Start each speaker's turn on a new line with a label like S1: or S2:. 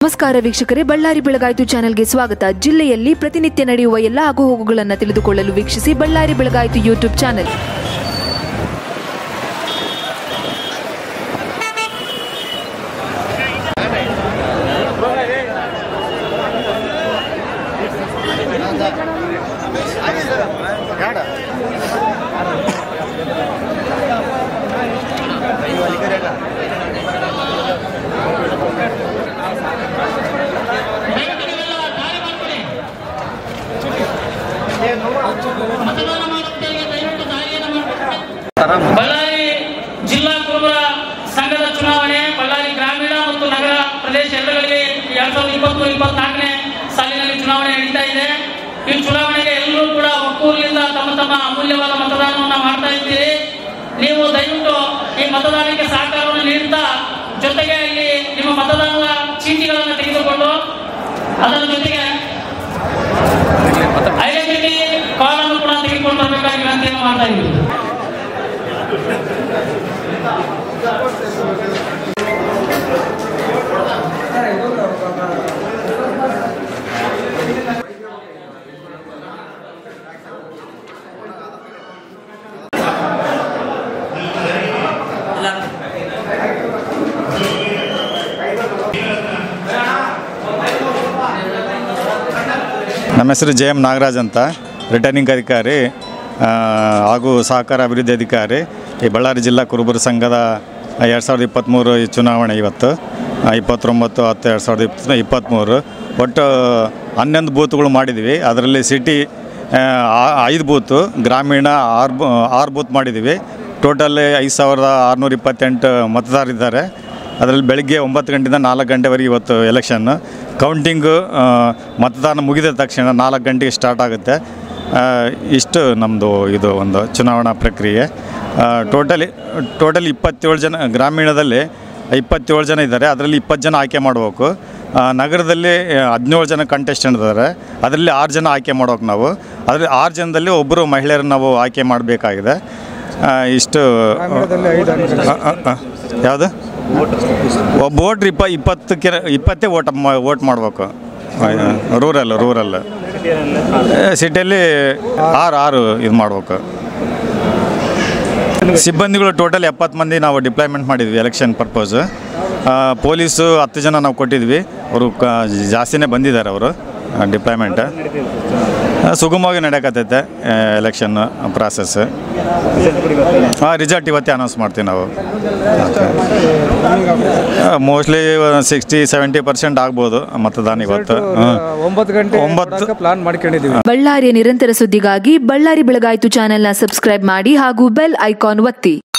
S1: ನಮಸ್ಕಾರ ವೀಕ್ಷಕರೇ ಬಳ್ಳಾರಿ ಬೆಳಗಾಯಿತು ಚಾನೆಲ್ಗೆ ಸ್ವಾಗತ ಜಿಲ್ಲೆಯಲ್ಲಿ ಪ್ರತಿನಿತ್ಯ ನಡೆಯುವ ಎಲ್ಲ ಆಗುಹೋಗುಗಳನ್ನು ತಿಳಿದುಕೊಳ್ಳಲು ವೀಕ್ಷಿಸಿ ಬಳ್ಳಾರಿ ಬೆಳಗಾಯಿತು ಯೂಟ್ಯೂಬ್ ಚಾನೆಲ್
S2: ಮತದಾನ ಮಾಡುತ್ತೇವೆ ದಯವಿಟ್ಟು ದಾರಿಯನ್ನು ಮಾಡಿಕೊಡಿ. ಬಳ್ಳಾರಿ ಜಿಲ್ಲಾ ಕುರುಬರ ಸಂಘದ ಚುನಾವಣೆ ಬಳ್ಳಾರಿ ಗ್ರಾಮೀಣ ಮತ್ತು ನಗರ ಪ್ರದೇಶ ಎರಡರಲ್ಲಿ ಎರಡ್ ಸಾವಿರದ ಇಪ್ಪತ್ತು ಇಪ್ಪತ್ನಾಲ್ಕನೇ ಸಾಲಿನಲ್ಲಿ ಚುನಾವಣೆ ನಡೀತಾ ಇದೆ ಈ ಚುನಾವಣೆಗೆ ಎಲ್ಲರೂ ಕೂಡ ಒಕ್ಕೂರಿನಿಂದ ತಮ್ಮ ತಮ್ಮ ಅಮೂಲ್ಯವಾದ ಮತದಾನವನ್ನು ಮಾಡ್ತಾ ಇದ್ದೀರಿ ನೀವು ದಯವಿಟ್ಟು ಈ ಮತದಾನಕ್ಕೆ ಸಹಕಾರವನ್ನು ನೀಡುತ್ತಾ ಜೊತೆಗೆ ಇಲ್ಲಿ ನಿಮ್ಮ ಮತದಾನದ ಚೀಟಿಗಳನ್ನು ತೆಗೆದುಕೊಂಡು ಅದರ ಜೊತೆಗೆ ಐಡೆಂಟಿಟಿ ಕಾರ್ಡ್ ಅನ್ನು ಕೂಡ ತೆಗೆದುಕೊಂಡು ಬರಬೇಕಾಗಿ ವಿನಂತಿಯನ್ನು ಮಾಡ್ತಾ ಇದ್ದೀವಿ
S3: ನಮ್ಮ ಹೆಸರು ಜೆ ಎಮ್ ನಾಗರಾಜ್ ಅಂತ ರಿಟರ್ನಿಂಗ್ ಅಧಿಕಾರಿ ಆ, ಹಾಗೂ ಸಹಕಾರ ಅಭಿವೃದ್ಧಿ ಅಧಿಕಾರಿ ಈ ಬಳ್ಳಾರಿ ಜಿಲ್ಲಾ ಕುರುಬರ ಸಂಘದ ಎರಡು ಸಾವಿರದ ಇಪ್ಪತ್ತ್ಮೂರು ಈ ಚುನಾವಣೆ ಇವತ್ತು ಆ, ಇಪ್ಪತ್ತೊಂಬತ್ತು ಹತ್ತು ಎರಡು ಸಾವಿರದ ಇಪ್ಪ ಇಪ್ಪತ್ತ್ಮೂರು ಒಟ್ಟು ಹನ್ನೊಂದು ಬೂತ್ಗಳು ಮಾಡಿದ್ವಿ ಅದರಲ್ಲಿ ಸಿಟಿ ಆ, ಆ- ಐದು ಬೂತು ಗ್ರಾಮೀಣ ಆರು ಬೂ ಆರು ಬೂತ್ ಮಾಡಿದ್ದೀವಿ ಟೋಟಲ್ ಐದು ಸಾವಿರದ ಆರುನೂರ ಇಪ್ಪತ್ತೆಂಟು ಮತದಾರರಿದ್ದಾರೆ ಅದರಲ್ಲಿ ಬೆಳಗ್ಗೆ ಒಂಬತ್ತು ಗಂಟೆಯಿಂದ ನಾಲ್ಕು ಗಂಟೆವರೆಗೆ ಇವತ್ತು ಎಲೆಕ್ಷನ್ನು ಕೌಂಟಿಂಗು ಆ, ಮತದಾನ ಮುಗಿದ ತಕ್ಷಣ ನಾಲ್ಕು ಗಂಟೆಗೆ ಸ್ಟಾರ್ಟ್ ಆಗುತ್ತೆ ಆ, ಇಷ್ಟು ನಮ್ಮದು ಇದು ಒಂದು ಚುನಾವಣಾ ಪ್ರಕ್ರಿಯೆ ಟೋಟಲಿ ಟೋಟಲ್ ಇಪ್ಪತ್ತೇಳು ಜನ ಗ್ರಾಮೀಣದಲ್ಲಿ ಇಪ್ಪತ್ತೇಳು ಜನ ಇದ್ದಾರೆ ಅದರಲ್ಲಿ ಇಪ್ಪತ್ತು ಜನ ಆಯ್ಕೆ ಮಾಡಬೇಕು ಆ, ನಗರದಲ್ಲಿ ಹದಿನೇಳು ಜನ ಕಂಟೆಸ್ಟೆಂಟ್ ಇದ್ದಾರೆ ಅದರಲ್ಲಿ ಆರು ಜನ ಆಯ್ಕೆ ಮಾಡ್ಬೇಕು ನಾವು ಅದರಲ್ಲಿ ಆರು ಜನದಲ್ಲಿ ಒಬ್ಬರು ಮಹಿಳೆಯರನ್ನು ನಾವು ಆಯ್ಕೆ ಮಾಡಬೇಕಾಗಿದೆ ಇಷ್ಟು ಯಾವುದು ಒಬ್ಬ ವೋಟ್ರ್ ಇಪ್ಪ ಇಪ್ಪತ್ತಕ್ಕೆ ಇಪ್ಪತ್ತೇ ಓಟ್ ವೋಟ್ ಮಾಡಬೇಕು ರೂರಲ್ ರೂರಲ್ ಸಿಟಿಯಲ್ಲಿ ಆರು ಆರು ಇದು ಮಾಡ್ಬೇಕು ಸಿಬ್ಬಂದಿಗಳು ಟೋಟಲ್ ಎಪ್ಪತ್ತು ಮಂದಿ ನಾವು ಡಿಪ್ಲಾಯ್ಮೆಂಟ್ ಮಾಡಿದ್ವಿ ಎಲೆಕ್ಷನ್ ಪರ್ಪಸ್ ಪೊಲೀಸು ಹತ್ತು ಜನ ನಾವು ಕೊಟ್ಟಿದ್ವಿ ಅವರು ಕ ಜಾಸ್ತಿನೇ ಬಂದಿದ್ದಾರೆ ಅವರು ಡಿಪ್ಲಾಯ್ಮೆಂಟ್ ಸುಗಮವಾಗಿ ನಡೆಯಕತ್ತೈತೆ ಎಲೆಕ್ಷನ್ ಪ್ರಾಸೆಸ್ ಹಾಂ ರಿಸಲ್ಟ್ ಇವತ್ತೇ ಅನೌನ್ಸ್ ಮಾಡ್ತೀವಿ ನಾವು ಮೋಸ್ಟ್ಲಿ ಸಿಕ್ಸ್ಟಿ ಸೆವೆಂಟಿ ಪರ್ಸೆಂಟ್ ಆಗ್ಬೋದು ಮತದಾನ ಇವತ್ತು ಹಾಂ.
S4: ಒಂಬತ್ತು ಗಂಟೆ
S3: ಒಂಬತ್ತು
S4: ಪ್ಲಾನ್ ಮಾಡ್ಕೊಂಡಿದ್ದೀವಿ
S1: ಬಳ್ಳಾರಿಯ ನಿರಂತರ ಸುದ್ದಿಗಾಗಿ ಬಳ್ಳಾರಿ ಬೆಳಗಾಯಿತು ಚಾನೆಲ್ನ ಸಬ್ಸ್ಕ್ರೈಬ್ ಮಾಡಿ ಹಾಗೂ ಬೆಲ್ ಐಕಾನ್ ಒತ್ತಿ